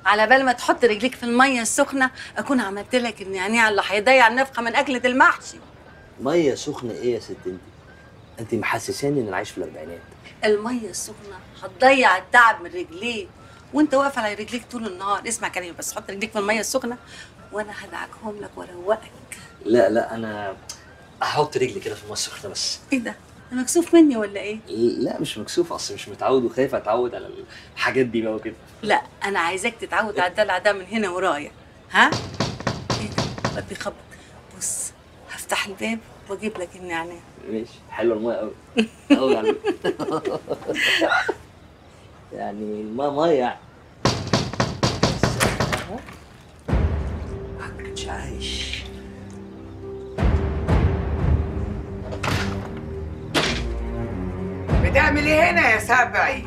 على بال ما تحط رجليك في الميه السخنه اكون عملت لك النعناع اللي هيضيع النفخه من اكله المحشي ميه سخنه ايه يا ست انت انت محسساني ان انا عايش في الاربعينات الميه السخنه هتضيع التعب من رجليك وانت واقف على رجليك طول النهار اسمع كلامي بس حط رجليك في الميه السخنه وانا هدعكهم لك واروقك لا لا انا احط رجلي كده في الميه السخنه بس ايه ده أنت مكسوف مني ولا ايه لا مش مكسوف اصل مش متعود وخايف اتعود على الحاجات دي بقى وكده لا انا عايزاك تتعود على الدلع ده من هنا ورايا ها ايه ده الواد بيخبط بص هفتح الباب واجيب لك النعناع ماشي حلوه الميه قوي قوي يعني يعني الميه ميه يعني ما كنتش عايش بتعمل ايه هنا يا سبعي؟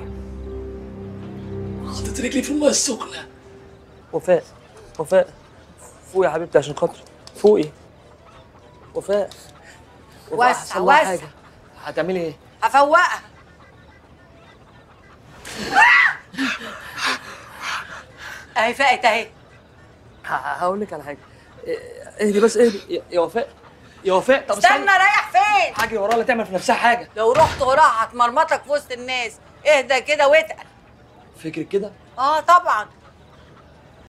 حطيت رجلي في الميه السخنه وفاء وفاء فوقي يا حبيبتي عشان خاطري فوقي وفاء وفاء وسع، حصل لها وسع. حاجه هتعملي ايه؟ هفوقها اهي فقت اهي ه- هقول لك على حاجه إيه- اهدي بس اهدي يا- يا وفاء يا وفاء طب استنى رايح فين حاجه وراها لا تعمل في نفسها حاجه لو رحت وراها هتمرمطك في وسط الناس اهدى كده واتقل فكرك كده اه طبعا